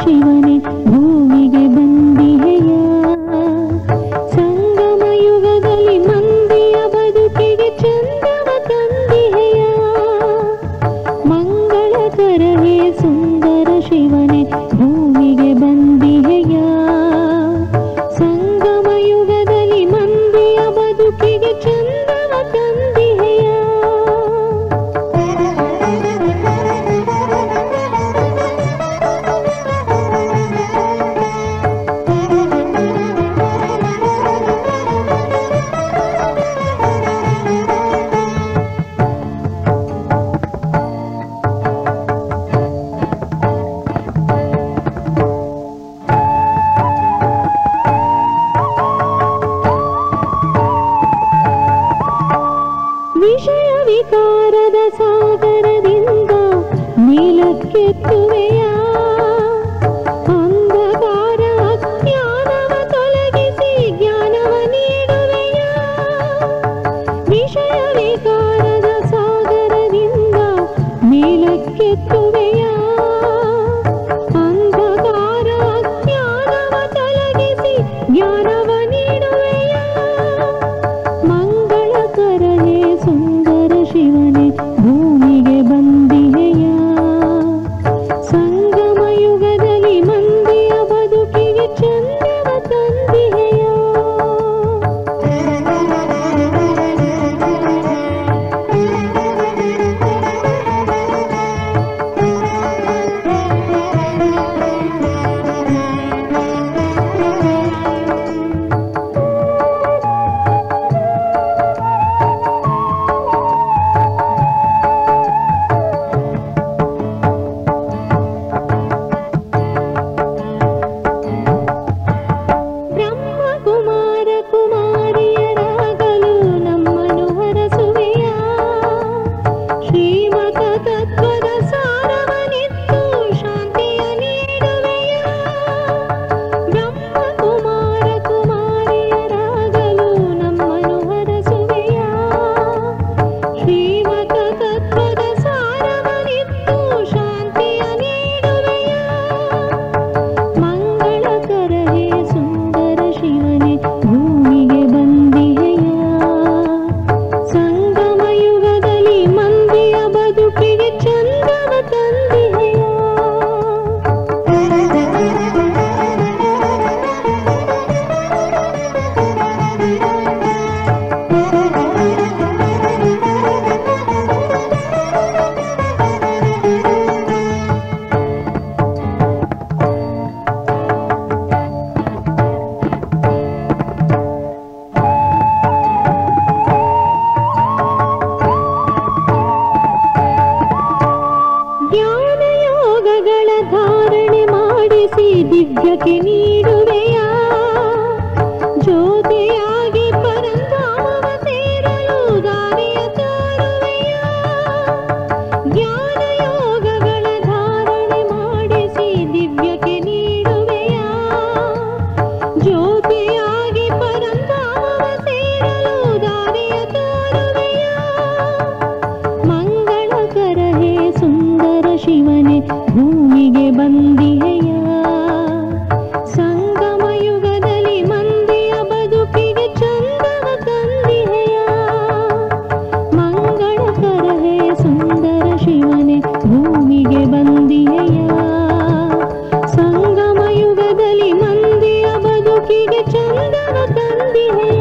ಶಿವನೇ ಭೂಮಿಗೆ ಬಂದಿಹೆಯ ಸಂಗಮ ಯುಗದಲ್ಲಿ ಮಂದಿಯ ಬದುಕಿಗೆ ಚಂದವ ತಂದಿಹೆಯ ಮಂಗಳಕರವೇ ಸುಂದರ ಶಿವನೇ ಭೂಮಿಗೆ ಬಂದಿಹೆಯ ಸಂಗಮ ಯುಗದಲ್ಲಿ ಮಂದಿಯ ಬದುಕಿಗೆ ಚಂದವ ತಂದಿಹೆಯ ವಿಷಯ ವಿಕಾರದ ಸಾಗರದಿಂದ ಮೇಲಕ್ಕೆತ್ತುವೆಯ ಅಂಧಕಾರ ಅಜ್ಞಾನವ ತೊಲಗಿಸಿ ಜ್ಞಾನವ ನೀಡುವೆಯ ವಿಷಯ ವಿಕಾರದ ಸಾಗರದಿಂದ ಮೇಲಕ್ಕೆತ್ತುವೆಯ ಅಂಧಕಾರ ಅಜ್ಞಾನವ ತೊಲಗಿಸಿ ಜ್ಞಾನವ ನೀಡುವೆಯ ಮಂಗಳಕರನೇ ಸುಂದರ ಶಿವನೇ ಭೂಮಿಗೆ ಬಂದಿಹೆಯ ಸಂಗಮ ಯುಗದಲ್ಲಿ ಮಂದಿಯ ಬದುಕಿಗೆ ಚಂದವ ತಂದಿಹೆಯ ಬ್ರಹ್ಮ ಕುಮಾರ ಕುಮಾರಿಯರಾಗಲು ನಮ್ಮನು ಹರಸುವೆಯ ಶ್ರೀಮತ ತತ್ವದ ಸಾರವನಿತ್ತು ಶಾಂತಿಯ ನೀಡುವೆಯ ಬ್ರಹ್ಮ ಕುಮಾರ ಕುಮಾರಿಯರಾಗಲು ನಮ್ಮನು ಹರಸುವೆಯ ಶ್ರೀಮತ ತತ್ವದ ಸಾರವನಿತ್ತು ಶಾಂತಿಯ ನೀಡುವೆಯ ಮಂಗಳಕರಹೇ ಸುಂದರ ಶಿವನೇ ಭೂಮಿಗೆ ಬಂದಿಹೆಯ ಸಂಗಮ ಯುಗದಲ್ಲಿ ಮಂದಿಯ ಬದುಕಿಗೆ ಚಂದವ ತಂದಿಹೆಯ ಜ್ಞಾನ ಯೋಗಗಳ ಧಾರಣೆ ಮಾಡಿಸಿ ದಿವ್ಯಕ್ಕೆ ನೀಡುವೆಯ ಜ್ಯೋತಿಯಾಗಿ ಪರಂಧಾಮವ ಸೇರಲು ದಾರಿಯ ತೋರುವೆಯ ಜ್ಞಾನ ಯೋಗಗಳ ಧಾರಣೆ ಮಾಡಿಸಿ ದಿವ್ಯಕ್ಕೆ ನೀಡುವೆಯ ಜ್ಯೋತಿಯಾಗಿ ಪರಂಧಾಮವ ಸೇರಲು ದಾರಿಯ ತೋರುವೆಯ ಮಂಗಳಕರಹೇ ಸುಂದರ ಶಿವನೇ ಭೂಮಿಗೆ ಬಂದಿಹೆಯ ಸಂಗಮ ಯುಗದಲ್ಲಿ ಮಂದಿಯ ಬದುಕಿಗೆ ಚಂದವ ತಂದಿಹೆಯ ಮಂಗಳಕರಹೇ ಸುಂದರ ಶಿವನೇ ಭೂಮಿಗೆ ಬಂದಿಹೆಯ ಸಂಗಮ ಯುಗದಲ್ಲಿ ಮಂದಿಯ ಬದುಕಿಗೆ ಚಂದವ ತಂದಿಹೆಯ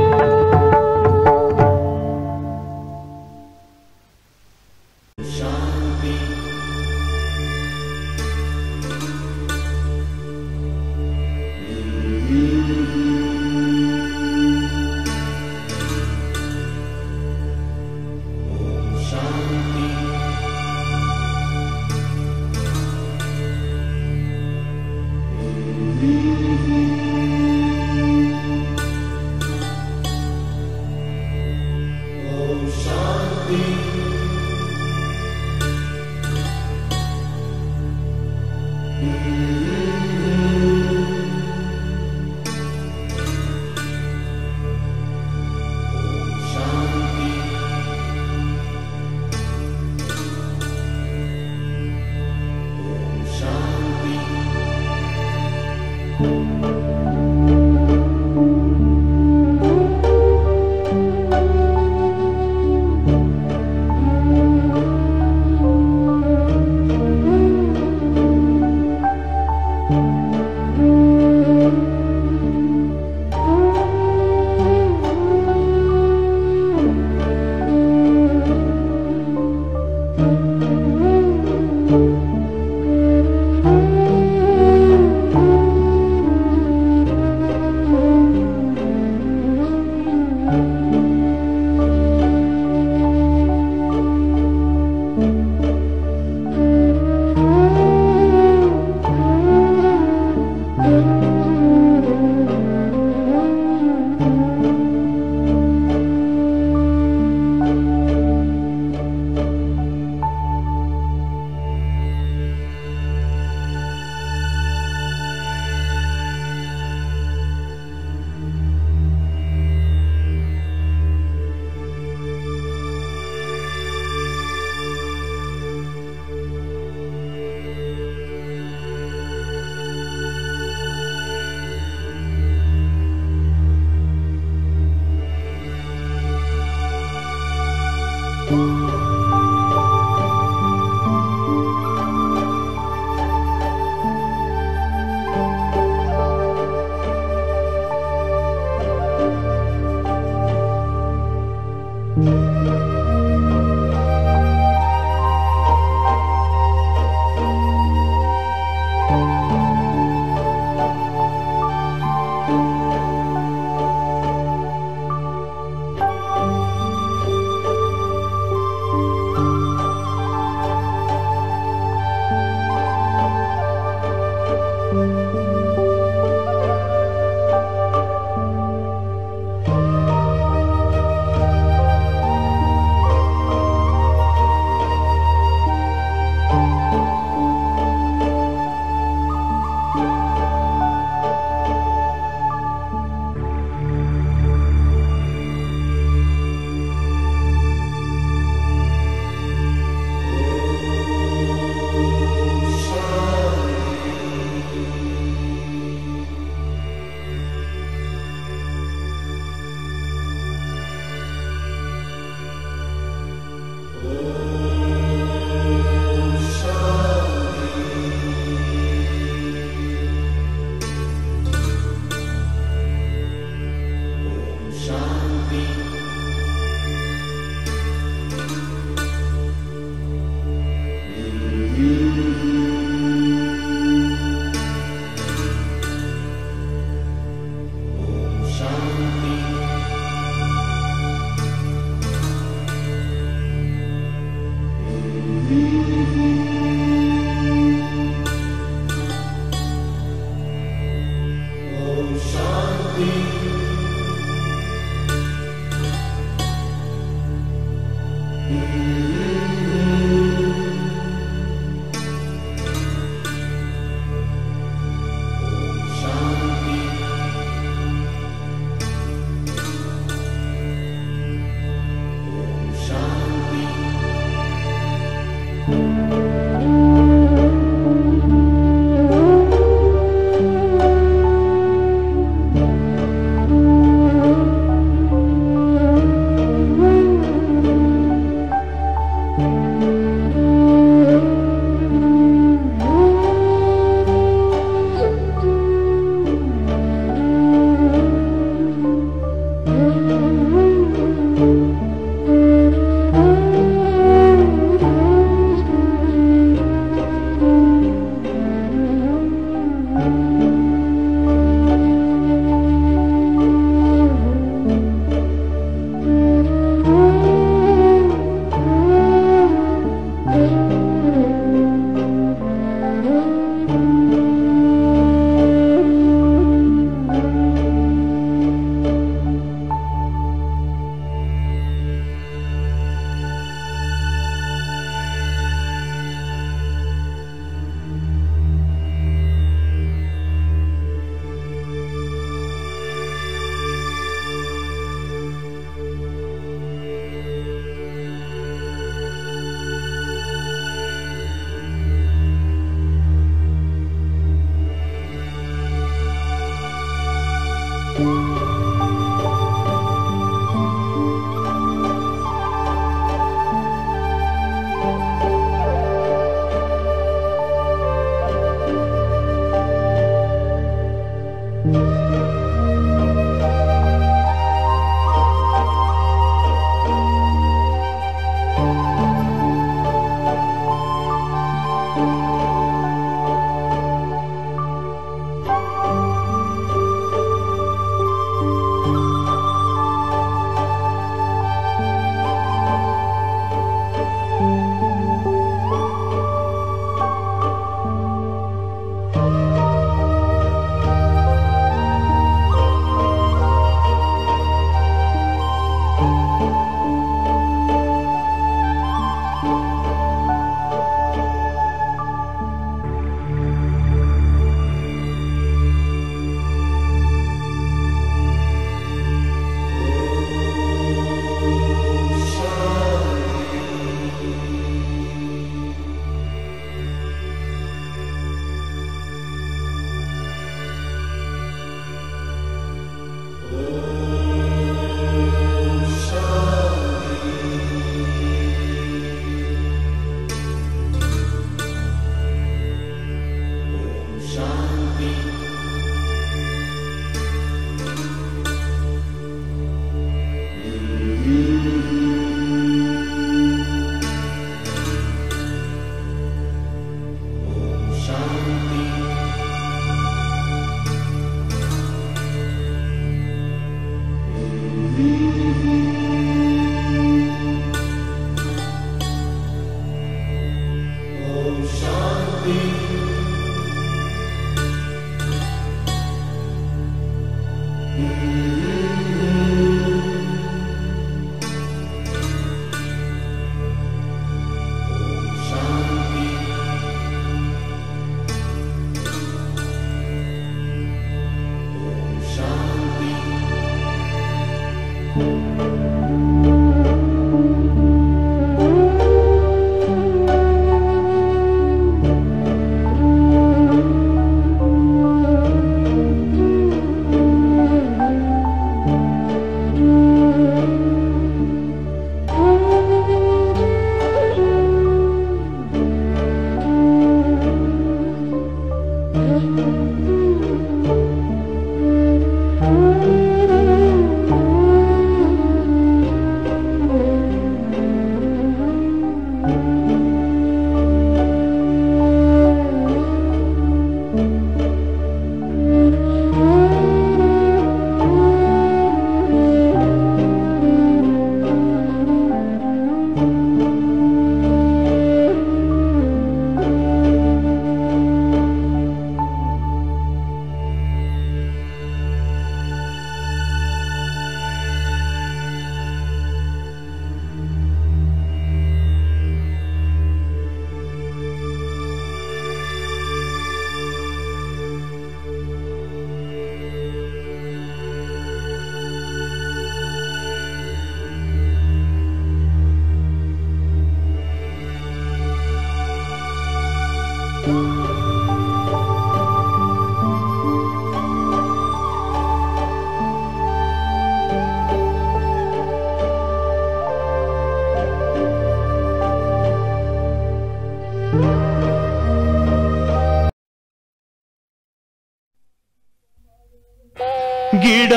ಗಿಡ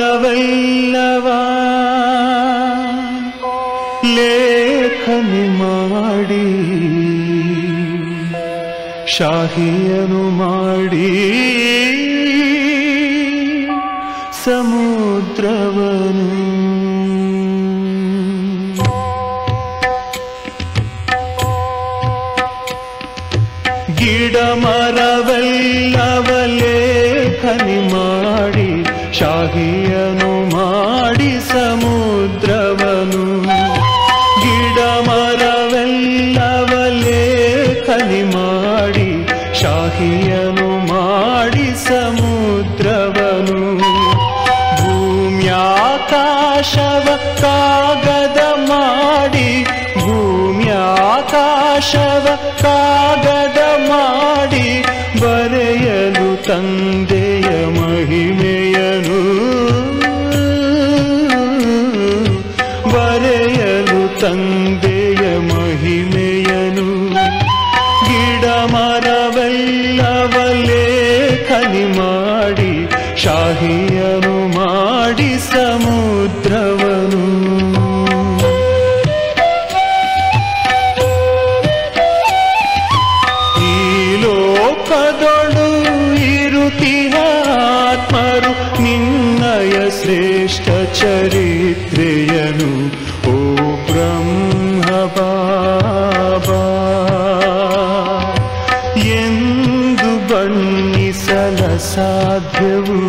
ಮರವೆಲ್ಲವ ಲೇಖನಿ ಮಾಡಿ ಶಾಹಿಯನು ಮಾಡಿ ಸಮುದ್ರವನು ಗಿಡ ಮರವೆಲ್ಲವ ಲೇಖನಿ ಮಾಡಿ ಶಾಹಿಯನು ಮಾಡಿ ಸಮುದ್ರವನು ಗಿಡ ಮರವೆಲ್ಲವ ಲೇಖನಿ ಮಾಡಿ ಶಾಹಿಯನು ಮಾಡಿ ಸಮುದ್ರವನು ಭೂಮ್ಯಾಕಾಶವ ಕಾಗದ ಮಾಡಿ ಭೂಮ್ಯಾಕಾಶವ ಕಾಗದ ಮಾಡಿ ಬರೆಯಲು ತಂದೆಯ ಮಹಿಮೆಯನು ಬರೆಯಲು ತಂದೆಯ ಮಹಿಮೆಯನು ಗಿಡ ಮರವೆಲ್ಲವ ಲೇಖನಿ ಮಾಡಿ ಶಾಹಿಯನು ಮಾಡಿ ಸಮುದ್ರವನು ಈ ಲೋಕದೊಳು ಇರುತಿಹ ಆತ್ಮರು ನಿನ್ನಯ ಶ್ರೇಷ್ಠ ಚರಿತ್ರೆಯನು ಓ ಬ್ರಹ್ಮ ಬಾಬಾ ಎಂದು ಬಣ್ಣಿಸಲ ಸಾಧ್ಯವು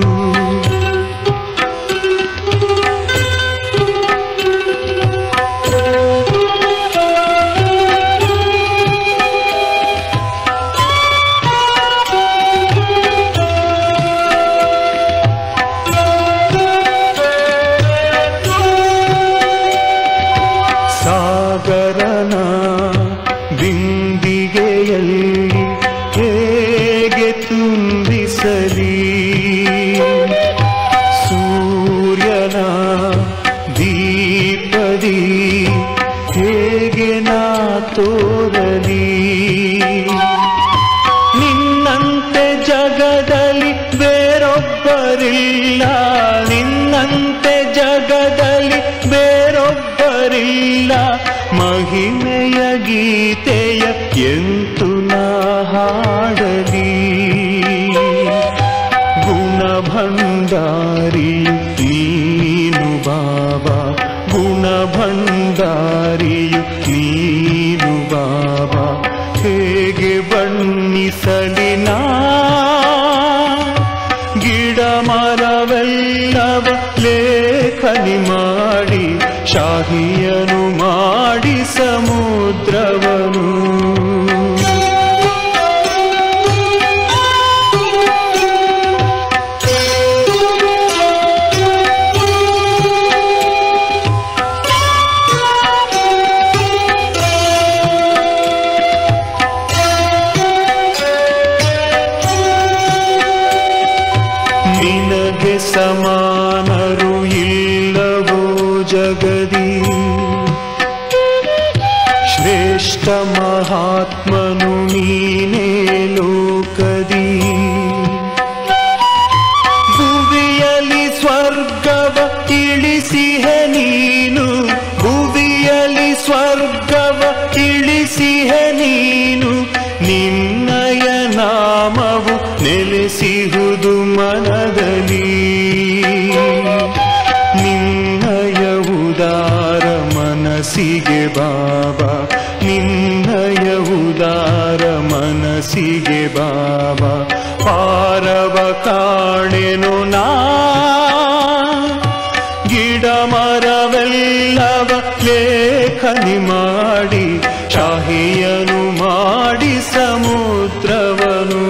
ಸಾಗರನ ಬಿಂದಿಗೆಯಲ್ಲಿ ಹೇಗೆ ತುಂಬಿಸಲಿ ಸೂರ್ಯನ ದೀಪದಿ ಹೇಗೆ ನಾ ತೋರಲಿ ನಿನ್ನಂತೆ ಜಗದಲ್ಲಿ ಬೇರೊಬ್ಬರಿಲ್ಲ ನಿನ್ನಂತೆ ಜಗದಲ್ಲಿ ಬೇರೊಬ್ಬರಿಲ್ಲ ಮಹಿಮೆಯ ಗೀತೆಯ ಎಂತು ನಾ ಹಾಡಲಿ ಗುಣಭಂಡಾರಿಯು ನೀನು ಬಾಬಾ ಗುಣಭಂಡಾರಿಯು ನೀನು ಬಾಬಾ ಹೇಗೆ ಬಣ್ಣ ಆತ್ಮನು ನೀನೇ ಲೋಕದಿ ಭುವಿಯಲಿ ಸ್ವರ್ಗವ ಇಳಿಸಿಹ ನೀನು ಭುವಿಯಲಿ ಸ್ವರ್ಗವ ಇಳಿಸಿಹ ನೀನು ನಿನ್ನಯ ನಾಮವು ನೆಲೆಸಿಹುದು ಮನದಲ್ಲಿ ನಿನ್ನಯ ಉದಾರ ಮನಸ್ಸಿಗೆ ಬಾಬಾ ನಿನ್ನಯ ಉದಾರ ಮನಸ್ಸಿಗೆ ಬಾಬಾ ಪಾರವ ಕಾಣೆನು ನಾ ಗಿಡ ಮರವೆಲ್ಲವ ಲೇಖನಿ ಮಾಡಿ ಶಾಹಿಯನು ಮಾಡಿ ಸಮುದ್ರವನು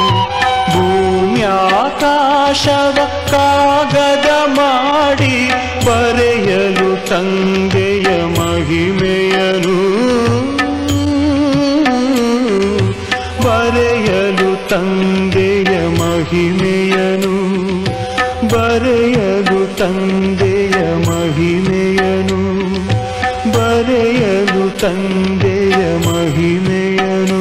ಭೂಮ್ಯಾಕಾಶವ ಕಾಗದ ಮಾಡಿ ಬರೆಯಲು ತಂದೆಯ ಮಹಿಮೆಯನು ಬರೆಯಲು ತಂದೆಯ ಮಹಿಮೆಯನು ಬರೆಯಲು ತಂದೆಯ ಮಹಿಮೆಯನು ಬರೆಯಲು ತಂದೆಯ ಮಹಿಮೆಯನು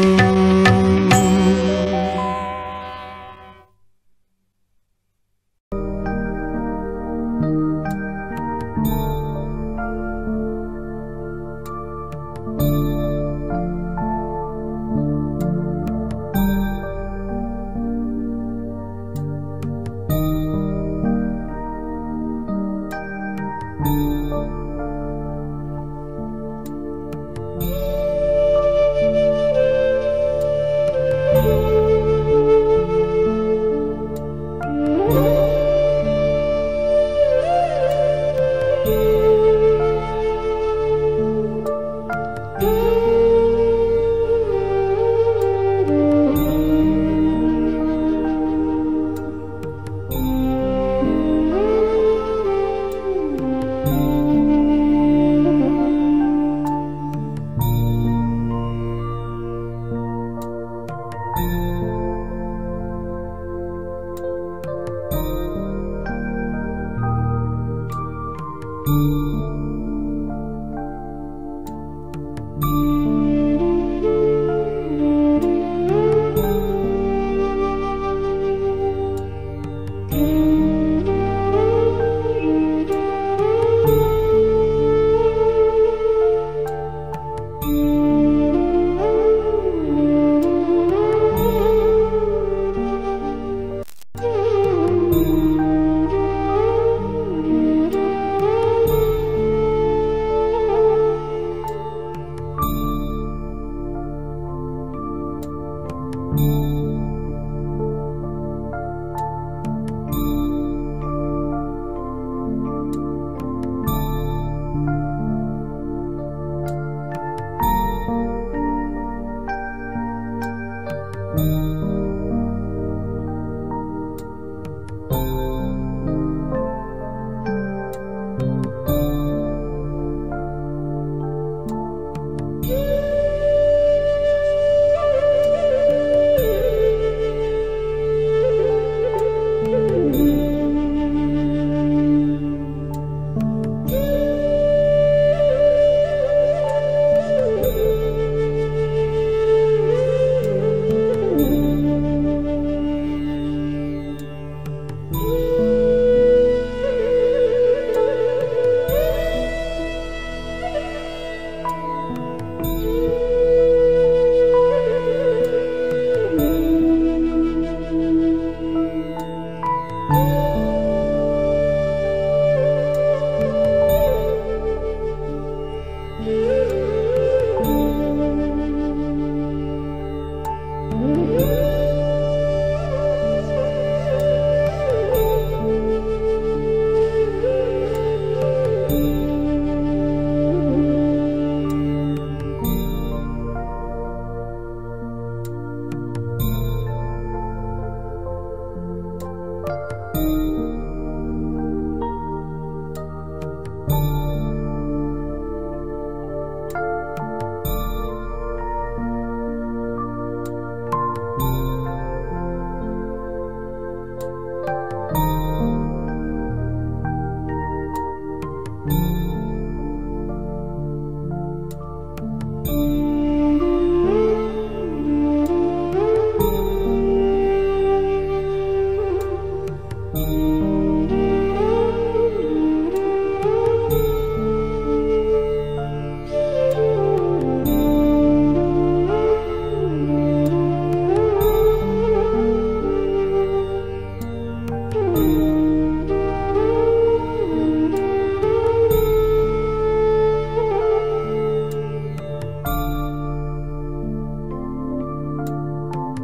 Thank you.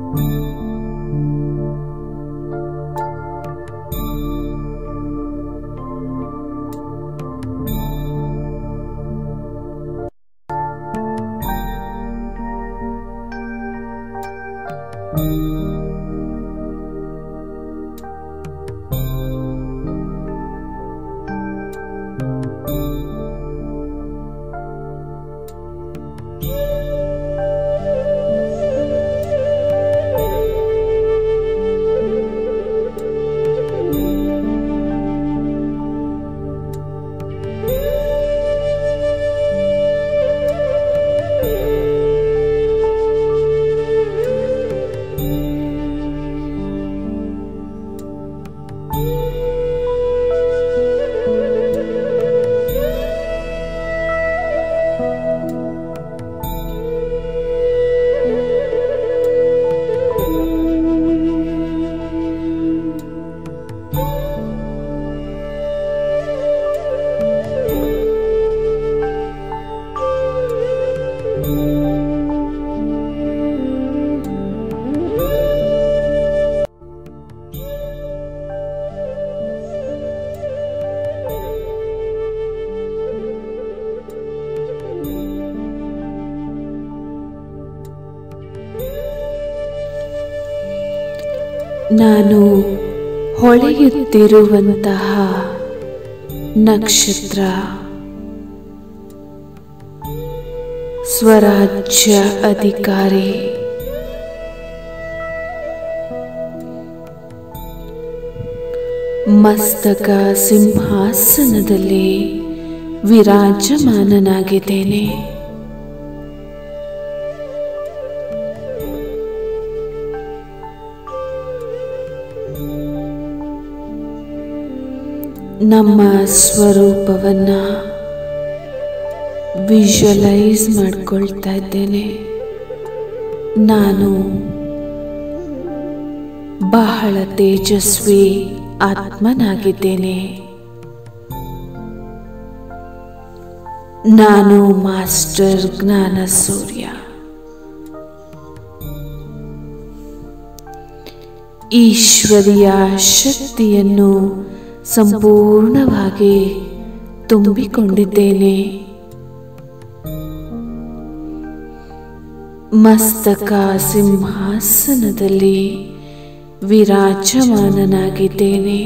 ನಾನು ಹೊಳೆಯುತ್ತಿರುವಂತಹ ನಕ್ಷತ್ರ ಸ್ವರಾಜ್ಯ ಅಧಿಕಾರಿ ಮಸ್ತಕ ಸಿಂಹಾಸನದಲ್ಲಿ ವಿರಾಜಮಾನನಾಗಿದ್ದೇನೆ ನಮ್ಮ ಸ್ವರೂಪವನ್ನ ವಿಜುವಲೈಸ್ ಮಾಡ್ಕೊಳ್ತಾ ಇದ್ದೇನೆ ನಾನು ಬಹಳ ತೇಜಸ್ವಿ ಆತ್ಮನಾಗಿದ್ದೇನೆ ನಾನು ಮಾಸ್ಟರ್ ಜ್ಞಾನ ಸೂರ್ಯ ಈಶ್ವರಿಯ ಶಕ್ತಿಯನ್ನು ಸಂಪೂರ್ಣವಾಗಿ ತುಂಬಿಕೊಂಡಿದ್ದೇನೆ ಮಸ್ತಕ ಸಿಂಹಾಸನದಲ್ಲಿ ವಿರಾಜಮಾನನಾಗಿದ್ದೇನೆ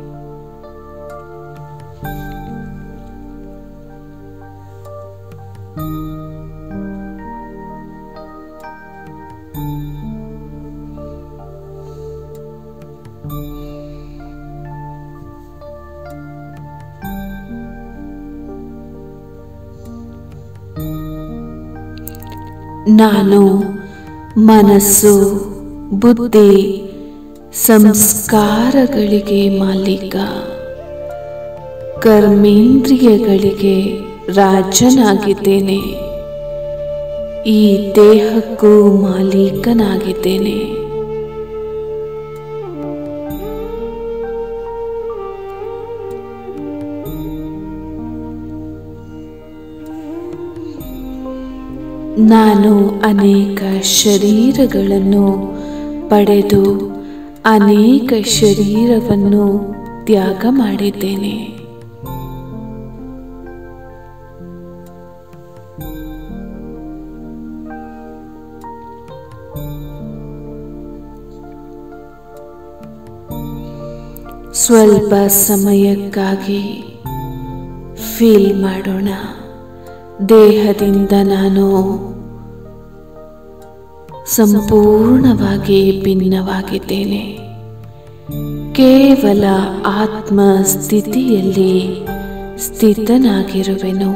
ನಾನು ಮನಸ್ಸು ಬುದ್ಧಿ ಸಂಸ್ಕಾರಗಳಿಗೆ ಮಾಲೀಕ ಕರ್ಮೇಂದ್ರಿಯಗಳಿಗೆ ರಾಜನಾಗಿದ್ದೇನೆ ಈ ದೇಹಕ್ಕೂ ಮಾಲೀಕನಾಗಿದ್ದೇನೆ ನಾನು ಅನೇಕ ಶರೀರಗಳನ್ನು ಪಡೆದು ಅನೇಕ ಶರೀರವನ್ನು ತ್ಯಾಗ ಮಾಡಿದ್ದೇನೆ ಸ್ವಲ್ಪ ಸಮಯಕ್ಕಾಗಿ ಫೀಲ್ ಮಾಡೋಣ ದೇಹದಿಂದ ನಾನು ಸಂಪೂರ್ಣವಾಗಿ ಭಿನ್ನವಾಗಿದ್ದೇನೆ ಕೇವಲ ಆತ್ಮ ಸ್ಥಿತಿಯಲ್ಲಿ ಸ್ಥಿತನಾಗಿರುವೆನು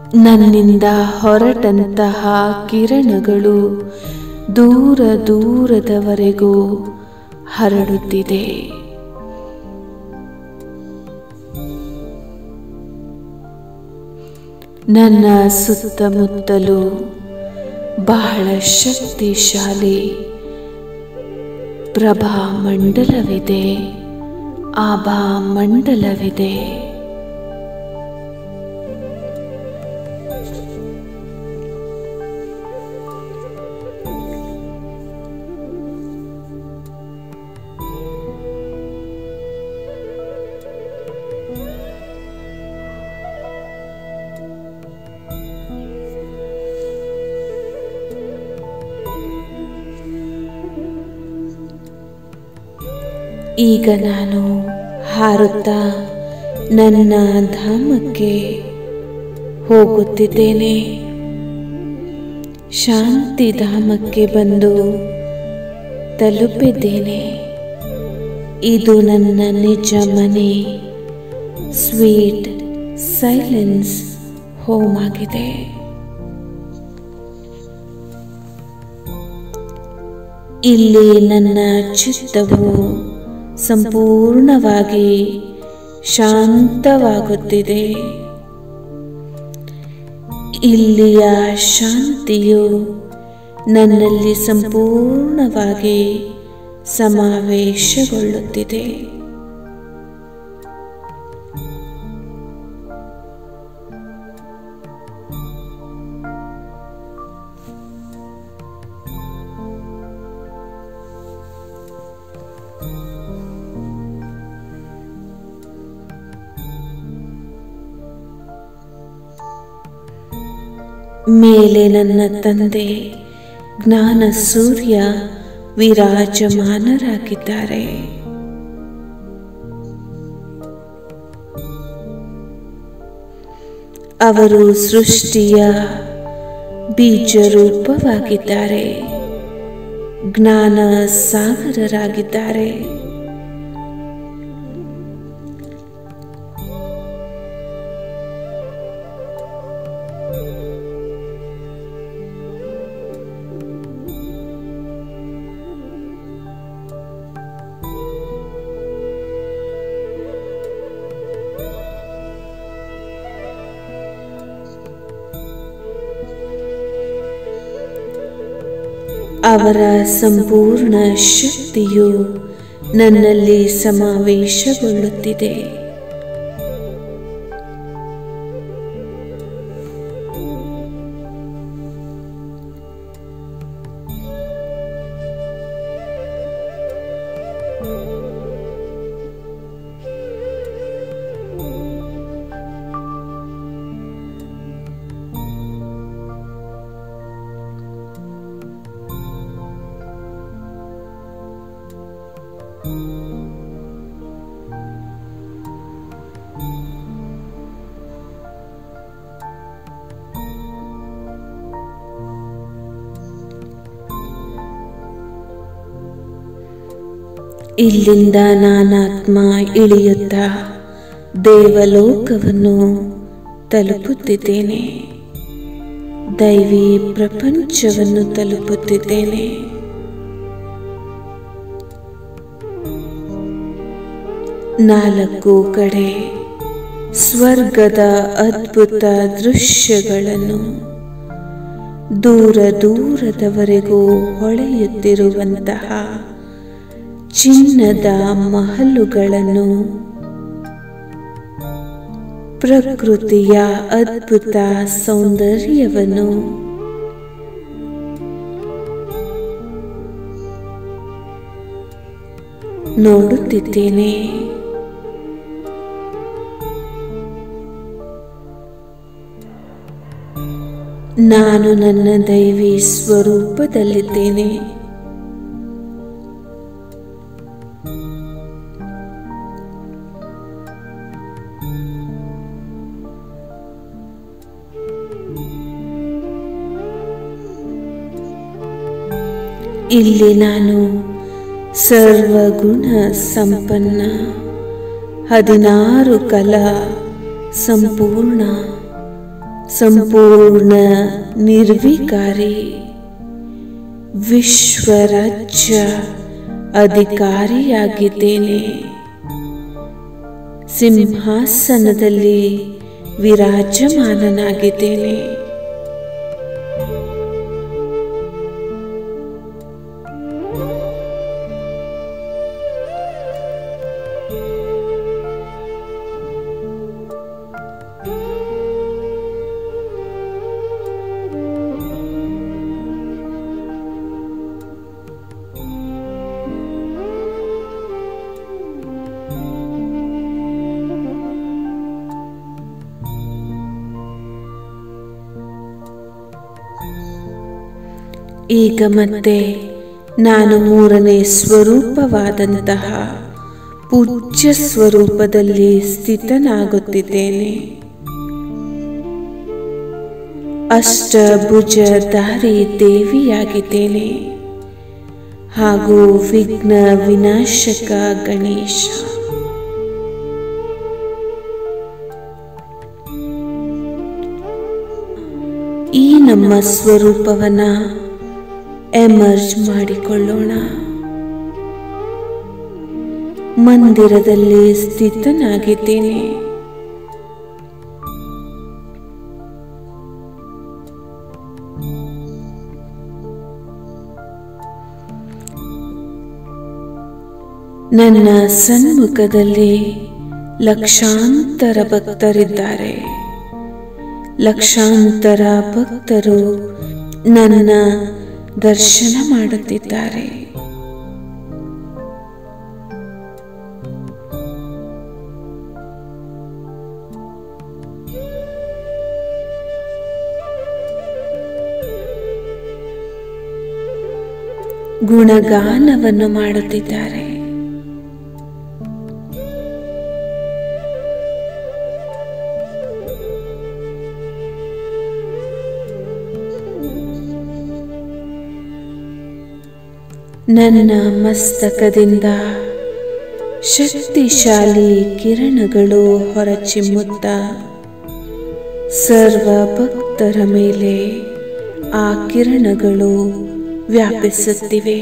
ನನ್ನಿಂದ ಹೊರಟಂತಹ ಕಿರಣಗಳು ದೂರ ದೂರದವರೆಗೂ ಹರಡುತ್ತಿದೆ ನನ್ನ ಸುತ್ತಮುತ್ತಲೂ ಬಹಳ ಶಕ್ತಿಶಾಲಿ ಪ್ರಭಾ ಮಂಡಲವಿದೆ ಆಭಾ ಮಂಡಲವಿದೆ ಈಗ ನಾನು ಹಾರುತ್ತಾ ನನ್ನ ಧಾಮಕ್ಕೆ ಹೋಗುತ್ತಿದ್ದೇನೆ ಶಾಂತಿಧಾಮಕ್ಕೆ ಬಂದು ತಲುಪಿದ್ದೇನೆ ಇದು ನನ್ನ ನಿಜ ಮನೆ ಸ್ವೀಟ್ ಸೈಲೆನ್ಸ್ ಹೋಮ್ ಆಗಿದೆ ಇಲ್ಲಿ ನನ್ನ ಚಿತ್ತವು ಸಂಪೂರ್ಣವಾಗಿ ಶಾಂತವಾಗುತ್ತಿದೆ ಇಲ್ಲಿಯ ಶಾಂತಿಯು ನನ್ನಲ್ಲಿ ಸಂಪೂರ್ಣವಾಗಿ ಸಮಾವೇಶಗೊಳ್ಳುತ್ತಿದೆ ಮೇಲೆ ನನ್ನ ತಂದೆ ಜ್ಞಾನ ಸೂರ್ಯ ವಿರಾಜಮಾನರಾಗಿದ್ದಾರೆ ಅವರು ಸೃಷ್ಟಿಯ ಬೀಜರೂಪವಾಗಿದ್ದಾರೆ ಜ್ಞಾನ ಸಾಗರರಾಗಿದ್ದಾರೆ ಅವರ ಸಂಪೂರ್ಣ ಶಕ್ತಿಯು ನನ್ನಲ್ಲಿ ಸಮಾವೇಶಗೊಳ್ಳುತ್ತಿದೆ ಇಲ್ಲಿಂದ ನಾನಾತ್ಮ ಇಳಿಯುತ್ತಾ ದೇವಲೋಕವನ್ನು ತಲುಪುತ್ತಿದ್ದೇನೆ ದೈವಿ ಪ್ರಪಂಚವನ್ನು ತಲುಪುತ್ತಿದ್ದೇನೆ ನಾಲ್ಕು ಕಡೆ ಸ್ವರ್ಗದ ಅದ್ಭುತ ದೃಶ್ಯಗಳನ್ನು ದೂರ ದೂರದವರೆಗೂ ಹೊಳೆಯುತ್ತಿರುವಂತಹ ಚಿನ್ನದ ಮಹಲುಗಳನ್ನು ಪ್ರಕೃತಿಯ ಅದ್ಭುತ ಸೌಂದರ್ಯವನ್ನು ನೋಡುತ್ತಿದ್ದೇನೆ ನಾನು ನನ್ನ ದೈವಿ ಸ್ವರೂಪದಲ್ಲಿದ್ದೇನೆ ಇಲ್ಲಿ ನಾನು ಸರ್ವಗುಣ ಸಂಪನ್ನ ಹದಿನಾರು ಕಲಾ ಸಂಪೂರ್ಣ ಸಂಪೂರ್ಣ ನಿರ್ವಿಕಾರಿ ವಿಶ್ವರಾಜ್ಯ ಅಧಿಕಾರಿಯಾಗಿದ್ದೇನೆ ಸಿಂಹಾಸನದಲ್ಲಿ ವಿರಾಜಮಾನನಾಗಿದ್ದೇನೆ ಈಗ ಮತ್ತೆ ನಾನು ಮೂರನೇ ಸ್ವರೂಪವಾದಂತಹ ಪೂಜ್ಯ ಸ್ವರೂಪದಲ್ಲಿ ಸ್ಥಿತನಾಗುತ್ತಿದ್ದೇನೆ ಅಷ್ಟಭುಜಧಾರಿ ದೇವಿಯಾಗಿದ್ದೇನೆ ಹಾಗೂ ವಿಘ್ನ ವಿನಾಶಕ ಗಣೇಶ ಈ ನಮ್ಮ ಸ್ವರೂಪವನ್ನ ಎಮರ್ಜ್ ಮಾಡಿಕೊಳ್ಳೋಣ ಮಂದಿರದಲ್ಲಿ ಸ್ಥಿತನಾಗಿದ್ದೇನೆ ನನ್ನ ಸನ್ಮುಖದಲ್ಲಿ ಲಕ್ಷಾಂತರ ಭಕ್ತರಿದ್ದಾರೆ ಲಕ್ಷಾಂತರ ಭಕ್ತರು ನನ್ನ ದರ್ಶನ ಮಾಡುತ್ತಿದ್ದಾರೆ ಗುಣಗಾನವನ್ನು ಮಾಡುತ್ತಿದ್ದಾರೆ ನನ್ನ ಮಸ್ತಕದಿಂದ ಶಕ್ತಿಶಾಲಿ ಕಿರಣಗಳು ಹೊರಚಿಮ್ಮುತ್ತ ಸರ್ವ ಭಕ್ತರ ಮೇಲೆ ಆ ಕಿರಣಗಳು ವ್ಯಾಪಿಸುತ್ತಿವೆ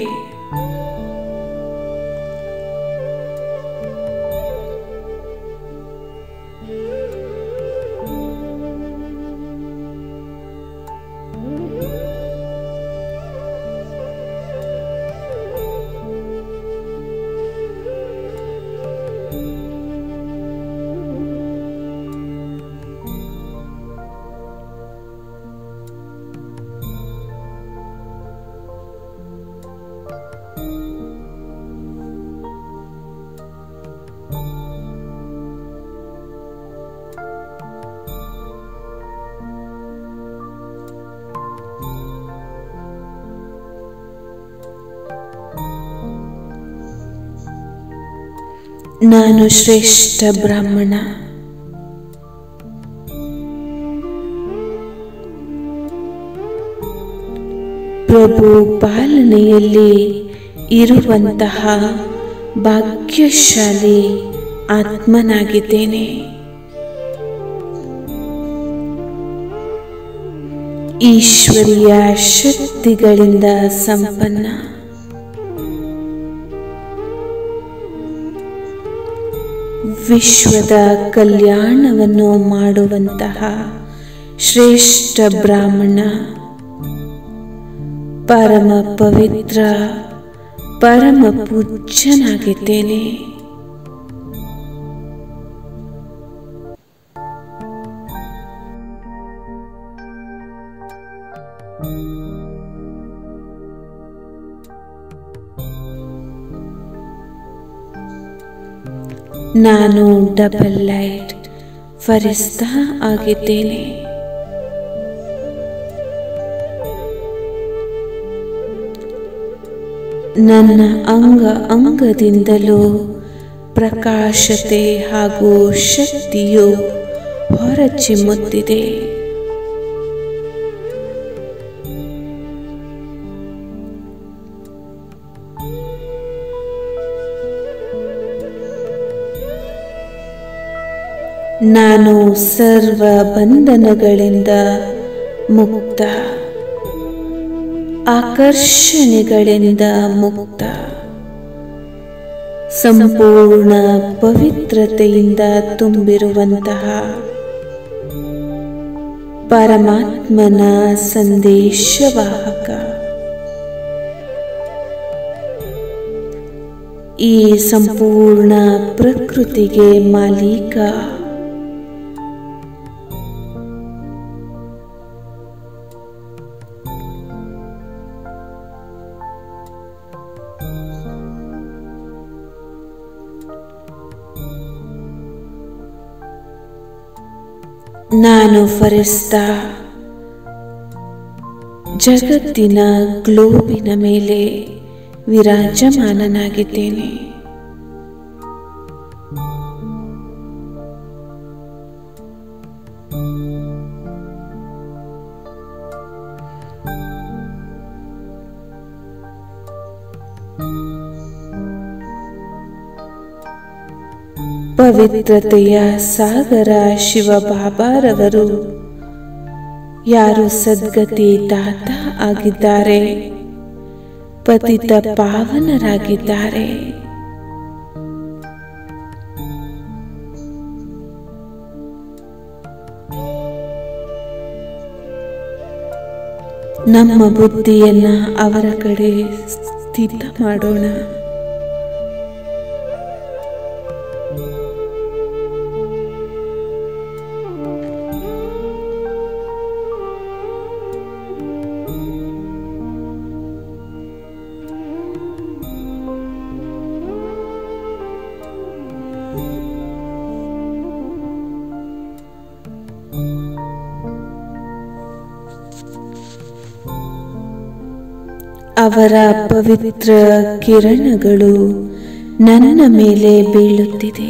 ನಾನು ಶ್ರೇಷ್ಠ ಬ್ರಾಹ್ಮಣ ಪ್ರಭು ಪಾಲನೆಯಲ್ಲಿ ಇರುವಂತಹ ಭಾಗ್ಯಶಾಲಿ ಆತ್ಮನಾಗಿದ್ದೇನೆ ಈಶ್ವರಿಯ ಶಕ್ತಿಗಳಿಂದ ಸಂಪನ್ನ ವಿಶ್ವದ ಕಲ್ಯಾಣವನ್ನು ಮಾಡುವಂತಹ ಶ್ರೇಷ್ಠ ಬ್ರಾಹ್ಮಣ ಪರಮ ಪವಿತ್ರ ಪರಮ ಪೂಜ್ಯನಾಗಿದ್ದೇನೆ ನಾನು ಡಬಲ್ ಲೈಟ್ ಫರಿಸ್ತಾ ಆಗಿದ್ದೇನೆ ನನ್ನ ಅಂಗ ಅಂಗದಿಂದಲೂ ಪ್ರಕಾಶತೆ ಹಾಗೂ ಶಕ್ತಿಯು ಹೊರಚಿಮ್ಮುತ್ತಿದೆ ನಾನು ಸರ್ವ ಬಂಧನಗಳಿಂದ ಮುಕ್ತ ಆಕರ್ಷಣೆಗಳಿಂದ ಮುಕ್ತ ಸಂಪೂರ್ಣ ಪವಿತ್ರತೆಯಿಂದ ತುಂಬಿರುವಂತಹ ಪರಮಾತ್ಮನ ಸಂದೇಶವಾಹಕ ಈ ಸಂಪೂರ್ಣ ಪ್ರಕೃತಿಗೆ ಮಾಲೀಕ ನಾನು ಫರಿಸ್ತಾ ಜಗತ್ತಿನ ಗ್ಲೋಬಿನ ಮೇಲೆ ವಿರಾಜಮಾನನಾಗಿದ್ದೇನೆ ಪವಿತ್ರತೆಯ ಸಾಗರ ಶಿವಬಾಬಾರವರು ಯಾರು ಸದ್ಗತಿ ದಾತ ಆಗಿದ್ದಾರೆ ಪತಿತ ಪಾವನರಾಗಿದ್ದಾರೆ ನಮ್ಮ ಬುದ್ಧಿಯನ್ನ ಅವರ ಕಡೆ ಸ್ಥಿತ ಮಾಡೋಣ ಅವರ ಪವಿತ್ರ ಕಿರಣಗಳು ನನ್ನ ಮೇಲೆ ಬೀಳುತ್ತಿದೆ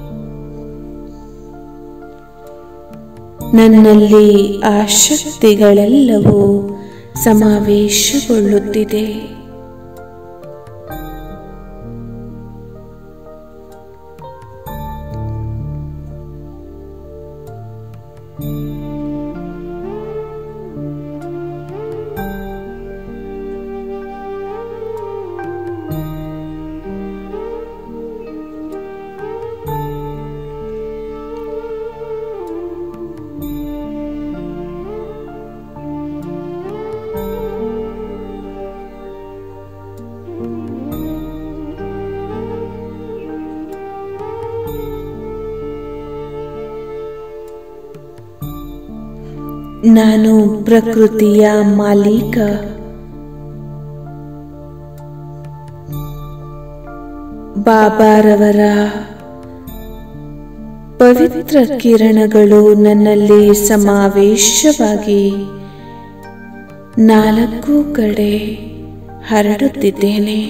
ನನ್ನಲ್ಲಿ ಆ ಶಕ್ತಿಗಳೆಲ್ಲವೂ ಸಮಾವೇಶಗೊಳ್ಳುತ್ತಿದೆ ನಾನು ಪ್ರಕೃತಿಯ ಮಾಲೀಕ ಬಾಬಾರವರ ಪವಿತ್ರ ಕಿರಣಗಳು ನನ್ನಲ್ಲಿ ಸಮಾವೇಶವಾಗಿ ನಾಲ್ಕು ಕಡೆ ಹರಡುತ್ತಿದ್ದೇನೆ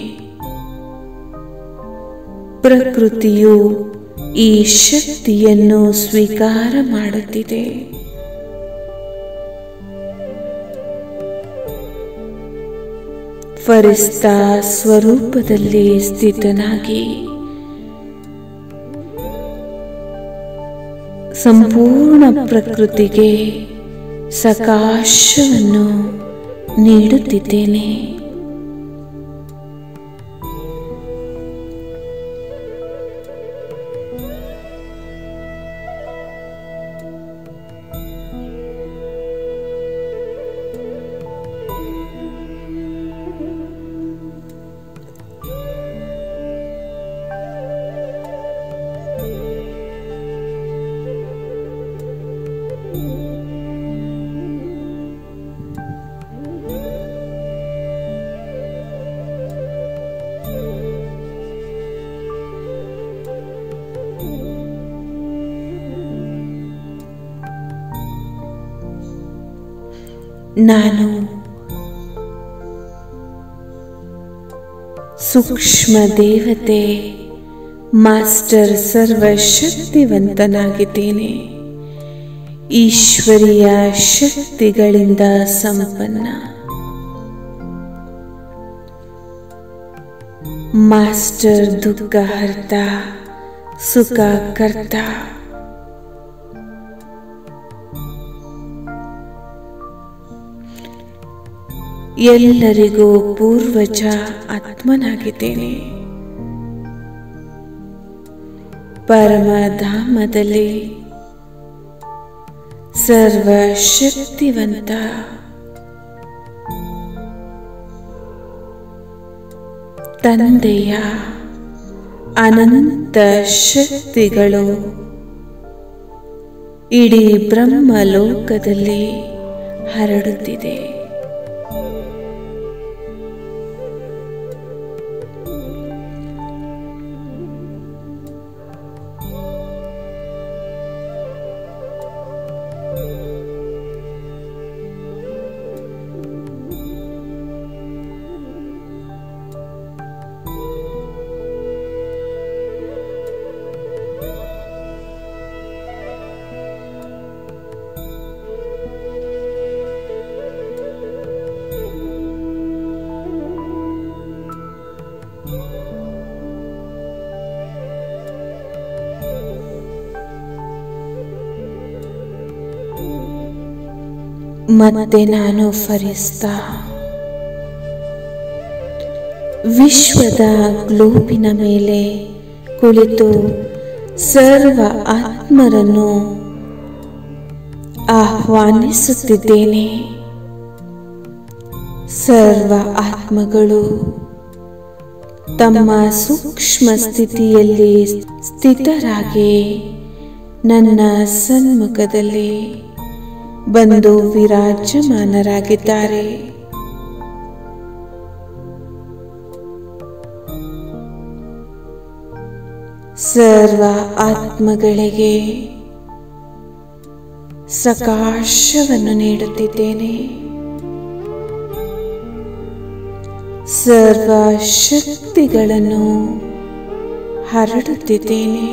ಪ್ರಕೃತಿಯು ಈ ಶಕ್ತಿಯನ್ನು ಸ್ವೀಕಾರ ಮಾಡುತ್ತಿದೆ ಫರಿಸ್ತಾ ಸ್ವರೂಪದಲ್ಲಿ ಸ್ಥಿತನಾಗಿ ಸಂಪೂರ್ಣ ಪ್ರಕೃತಿಗೆ ಸಕಾಶವನ್ನು ನೀಡುತ್ತಿದ್ದೇನೆ ನಾನು ಸೂಕ್ಷ್ಮ ದೇವತೆ ಮಾಸ್ಟರ್ ಸರ್ವಶಕ್ತಿವಂತನಾಗಿದ್ದೇನೆ ಈಶ್ವರಿಯ ಶಕ್ತಿಗಳಿಂದ ಸಂಪನ್ನ ಮಾಸ್ಟರ್ ದುಃಖ ಹರ್ತ ಸುಖ ಕರ್ತ ಎಲ್ಲರಿಗೂ ಪೂರ್ವಜ ಆತ್ಮನಾಗಿದ್ದೇನೆ ಪರಮಧಾಮದಲ್ಲಿ ಸರ್ವಶಕ್ತಿವಂತ ತಂದೆಯ ಅನಂತ ಶಕ್ತಿಗಳು ಇಡೀ ಬ್ರಹ್ಮಲೋಕದಲ್ಲಿ ಹರಡುತ್ತಿದೆ ಮತ್ತೆ ನಾನು ಫರಿಸ್ತಾ ವಿಶ್ವದ ಗ್ಲೋಬಿನ ಮೇಲೆ ಕುಳಿತು ಸರ್ವ ಆತ್ಮರನ್ನು ಆಹ್ವಾನಿಸುತ್ತಿದ್ದೇನೆ ಸರ್ವ ಆತ್ಮಗಳು ತಮ್ಮ ಸೂಕ್ಷ್ಮ ಸ್ಥಿತಿಯಲ್ಲಿ ಸ್ಥಿತರಾಗಿ ನನ್ನ ಸನ್ಮುಖದಲ್ಲಿ ಬಂದು ವಿರಾಜಮಾನರಾಗಿದ್ದಾರೆ ಸರ್ವ ಆತ್ಮಗಳಿಗೆ ಸಕಾಶವನ್ನು ನೀಡುತ್ತಿದ್ದೇನೆ ಸರ್ವ ಶಕ್ತಿಗಳನ್ನು ಹರಡುತ್ತಿದ್ದೇನೆ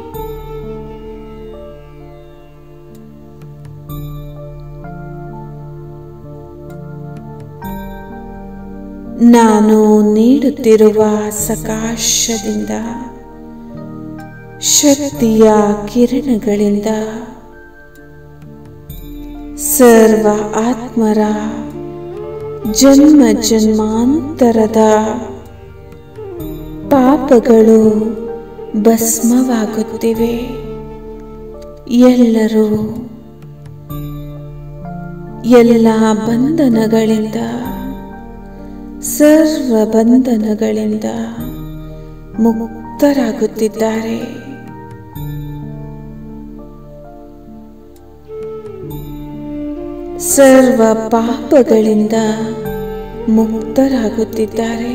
ನಾನು ನೀಡುತ್ತಿರುವ ಸಕಾಶದಿಂದ ಶಕ್ತಿಯ ಕಿರಣಗಳಿಂದ ಸರ್ವ ಆತ್ಮರ ಜನ್ಮ ಜನ್ಮಾಂತರದ ಪಾಪಗಳು ಭಸ್ಮವಾಗುತ್ತಿವೆ ಎಲ್ಲರೂ ಎಲ್ಲ ಬಂಧನಗಳಿಂದ ಸರ್ವ ಬಂಧನಗಳಿಂದ ಮುಕ್ತರಾಗುತ್ತಿದ್ದಾರೆ ಸರ್ವ ಪಾಪಗಳಿಂದ ಮುಕ್ತರಾಗುತ್ತಿದ್ದಾರೆ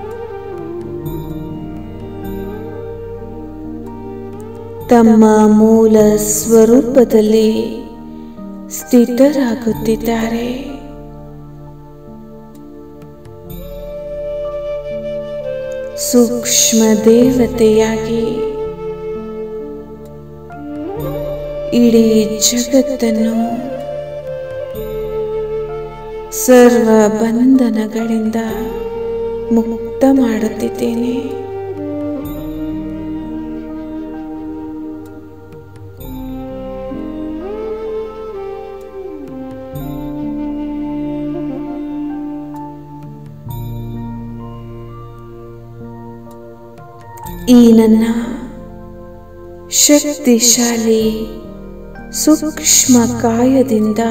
ತಮ್ಮ ಮೂಲ ಸ್ವರೂಪದಲ್ಲಿ ಸ್ಥಿತರಾಗುತ್ತಿದ್ದಾರೆ ಸೂಕ್ಷ್ಮ ದೇವತೆಯಾಗಿ ಇಡೀ ಜಗತ್ತನ್ನು ಸರ್ವ ಬಂಧನಗಳಿಂದ ಮುಕ್ತ ಮಾಡುತ್ತಿದ್ದೇನೆ ಈ ನನ್ನ ಶಕ್ತಿಶಾಲಿ ಸೂಕ್ಷ್ಮ ಕಾಯದಿಂದ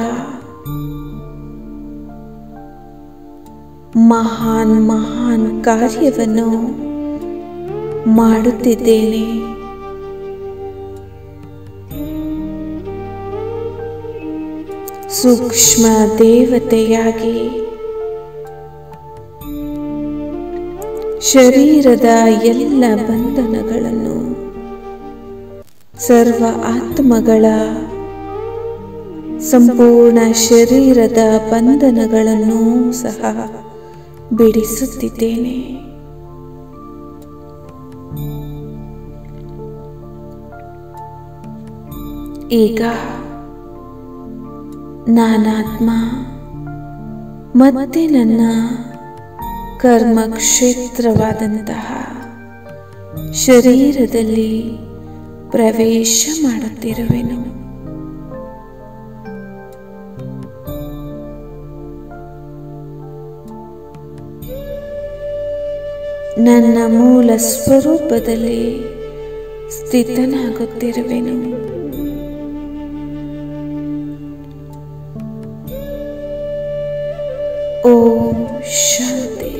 ಮಹಾನ್ ಮಹಾನ್ ಕಾರ್ಯವನ್ನು ಮಾಡುತ್ತಿದ್ದೇನೆ ಸೂಕ್ಷ್ಮ ದೇವತೆಯಾಗಿ ಶರೀರದ ಎಲ್ಲ ಬಂಧನಗಳನ್ನು ಸರ್ವ ಆತ್ಮಗಳ ಸಂಪೂರ್ಣ ಶರೀರದ ಬಂಧನಗಳನ್ನು ಸಹ ಬಿಡಿಸುತ್ತಿದ್ದೇನೆ ಈಗ ನಾನಾತ್ಮ ಮತ್ತೆ ನನ್ನ ಕರ್ಮಕ್ಷೇತ್ರವಾದಂತಹ ಶರೀರದಲ್ಲಿ ಪ್ರವೇಶ ಮಾಡುತ್ತಿರುವೆನು ನನ್ನ ಮೂಲ ಸ್ವರೂಪದಲ್ಲಿ ಸ್ಥಿತನಾಗುತ್ತಿರುವೆನು ಓಂ ಶಾಂತಿ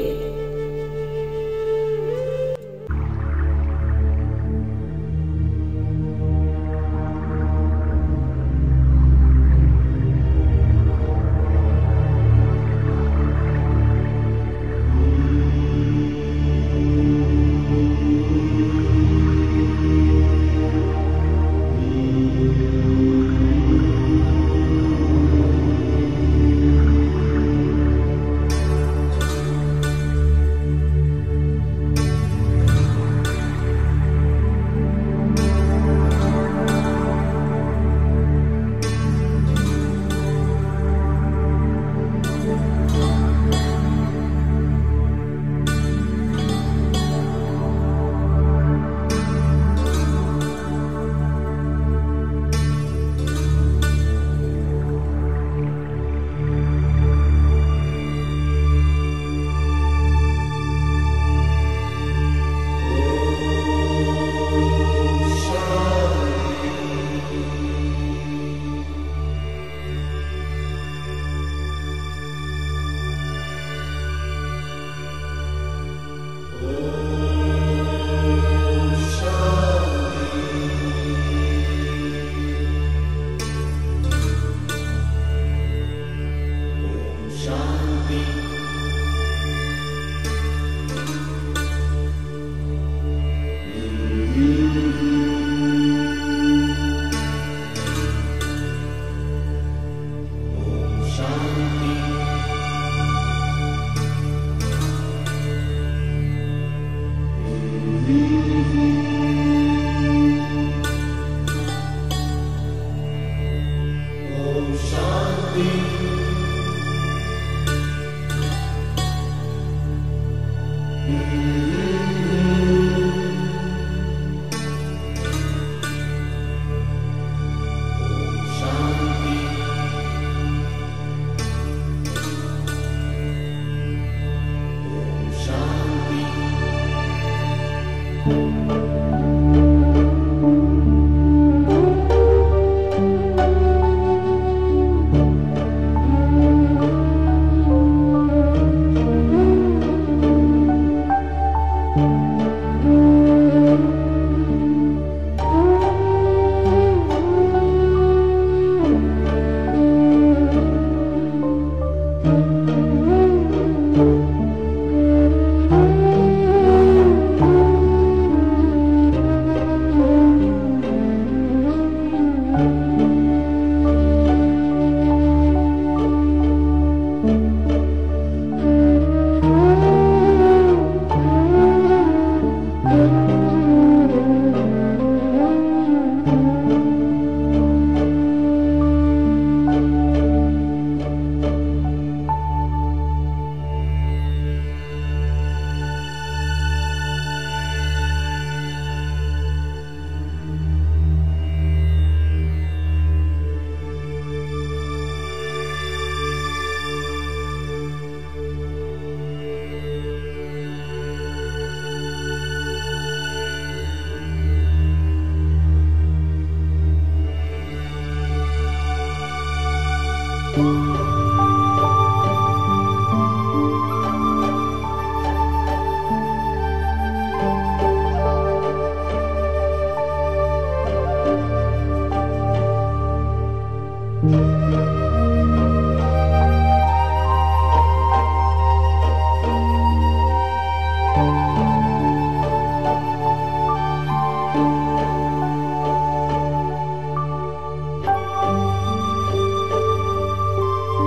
ॐ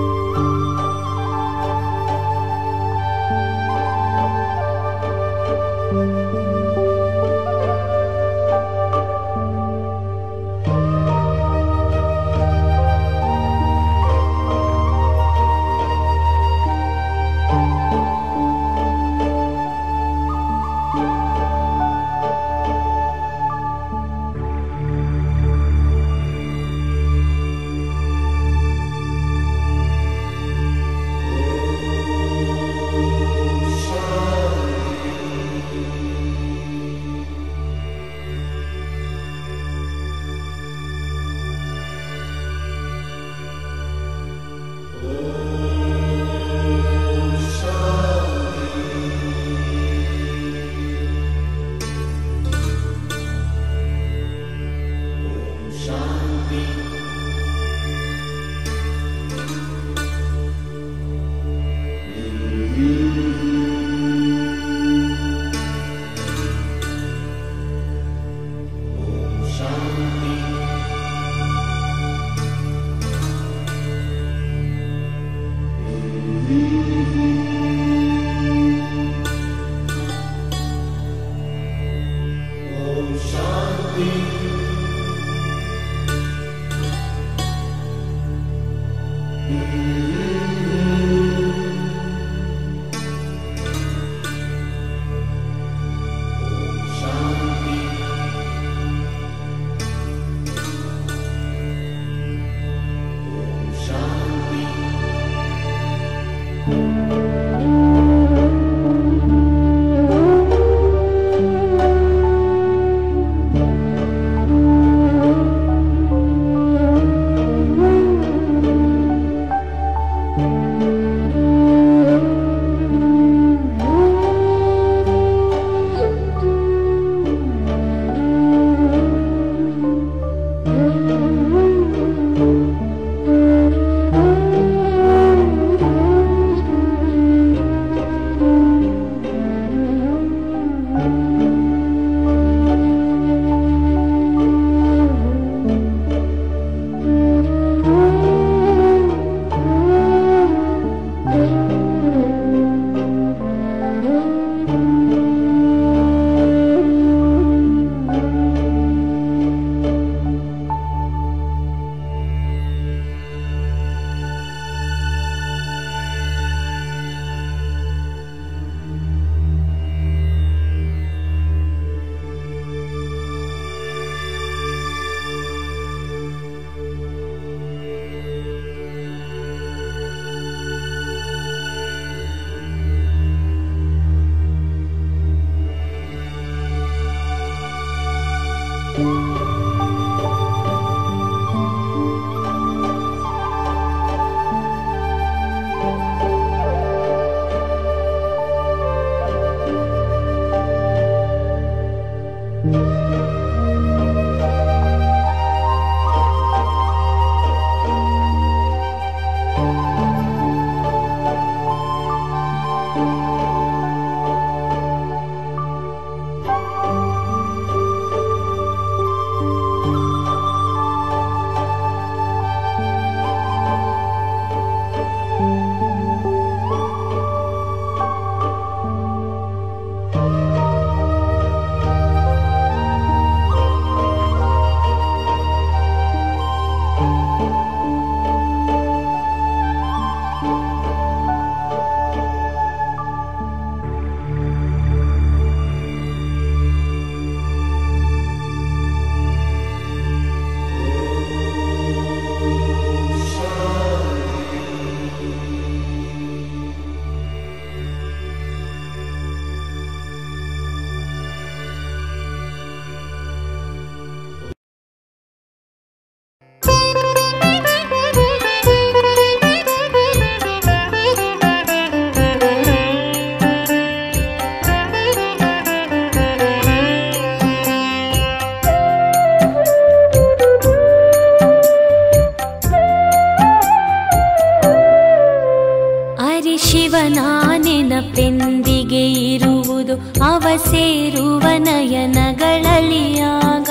ಶಿವನ ನೆನಪೆಂದಿಗೆ ಇರುವುದು ಅವ ಸೇರುವ ನಯನಗಳಲ್ಲಿ ಆಗ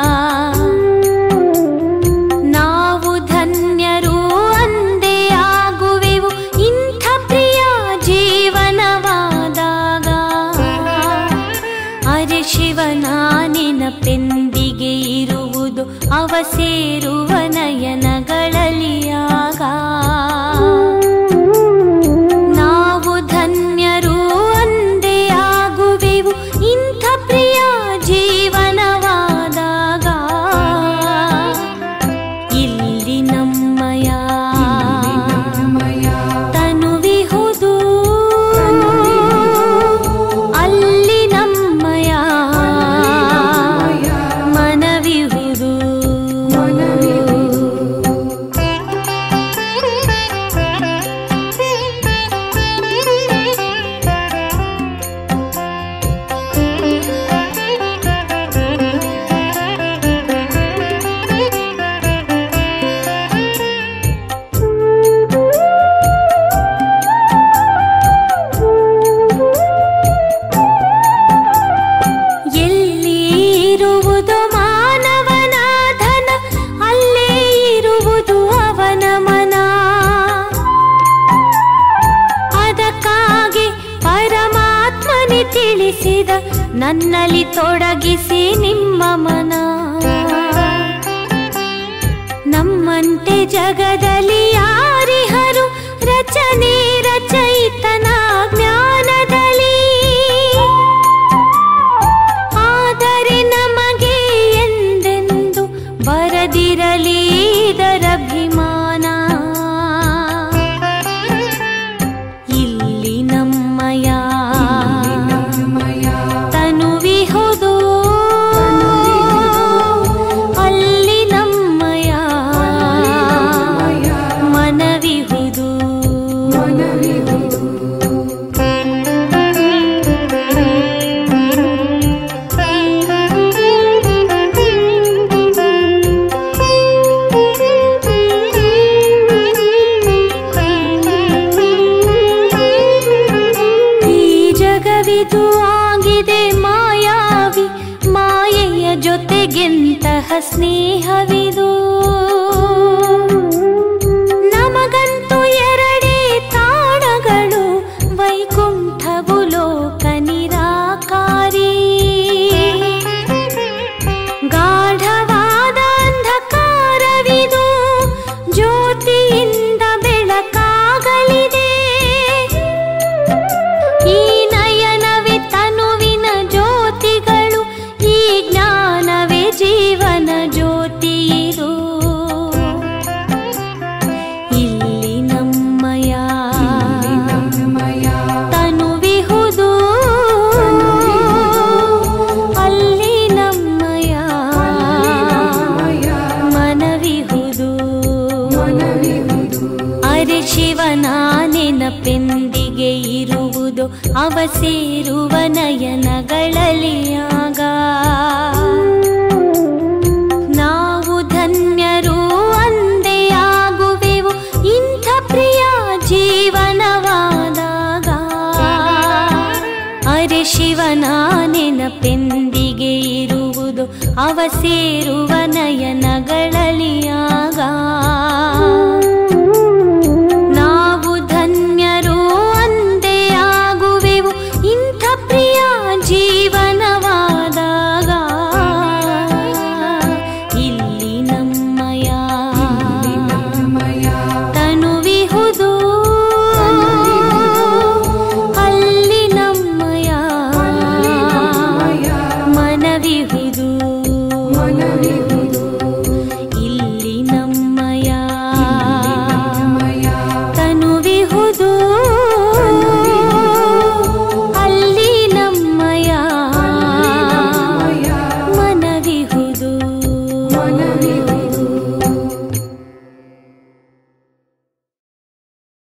ನಾವು ಧನ್ಯರು ಅಂದೇ ಆಗುವೆವು ಇಂಥ ಪ್ರಿಯ ಜೀವನವಾದಾಗ ಅರೆ ಶಿವನ ನೆನಪೆಂದಿಗೆ ಇರುವುದು ಅವ ಸೇರುವ ನಯನಗಳಲ್ಲಿ ಆಗ ನಾವು ಧನ್ಯರು ಅಂದೇ ಆಗುವೆವು ಇಂಥ ಪ್ರಿಯ ಜೀವನವಾದಾಗ ಇಲ್ಲಿ ನಮ್ಮಯ ತನುವಿಹುದು ಅಲ್ಲಿ ನಮ್ಮಯ ಮನವಿಹುದು ಎಲ್ಲಿ ಇರುವುದು ಮಾನವನ ಧನ ಅಲ್ಲೇ ಇರುವುದು ಅವನ ಮನ ಅದಕ್ಕಾಗಿ ಪರಮಾತ್ಮನೆ ತಿಳಿಸಿದ ನನ್ನಲ್ಲಿ ತೊಡಗಿಸಿ ನಿಮ್ಮ ಮನ ನಮ್ಮಂತೆ ಜಗದಲ್ಲಿ ಯಾರಿಹರು ರಚನೆ ರಚಯಿತನ ಜ್ಞಾನದಲ್ಲಿ ಆದರೆ ನಮಗೆ ಎಂದೆಂದು ಬರದಿರಲಿ ಇದರಭಿಮಾನ ಇಲ್ಲಿ ನಮ್ಮಯ ತನುವಿಹುದು ಅಲ್ಲಿ ನಮ್ಮಯ ಮನವಿಹುದು ಈ ಜಗವಿದು ಆಗಿದೆ ಮಾಯಾವಿ ಮಾಯೆಯ ಜೊತೆಗೆಂತಹ ಸ್ನೇಹವಿದು ನಮಗಂತೂ ಎರಡೇ ತಾಣಗಳು ವೈಕುಂಠವು ಲೋಕ ನಿರಾಕಾರಿ ಗಾಢವಾದ ಅಂಧಕಾರವಿದು ಜ್ಯೋತಿಯಿಂದ ಬೆಳಕಾಗಲಿದೆ ಈ ನಯನವೇ ತನುವಿನ ಜ್ಯೋತಿಗಳು ಈ ಜ್ಞಾನವೇ ಜೀವನ ಜ್ಯೋತಿ ಇದು ಇಲ್ಲಿ ನಮ್ಮಯ ತನುವಿಹುದು ಅಲ್ಲಿ ನಮ್ಮಯ ಮನವಿಹುದು ಅರೆ ಶಿವನ ನೆನಪೆಂದಿಗೆ ಇರುವುದು ಅವ ಸೇರುವ ನಯನಗಳಲ್ಲಿ ಆಗ ನಾವು ಧನ್ಯರು ಅಂದೇ ಆಗುವೆವು ಇಂಥ ಪ್ರಿಯ ಜೀವನವಾದಾಗ ಅರೆ ಶಿವನ ನೆನಪೆಂದಿಗೆ ಇರುವುದು ಅವ ಸೇರುವ ನಯನಗಳಲ್ಲಿ ಆಗ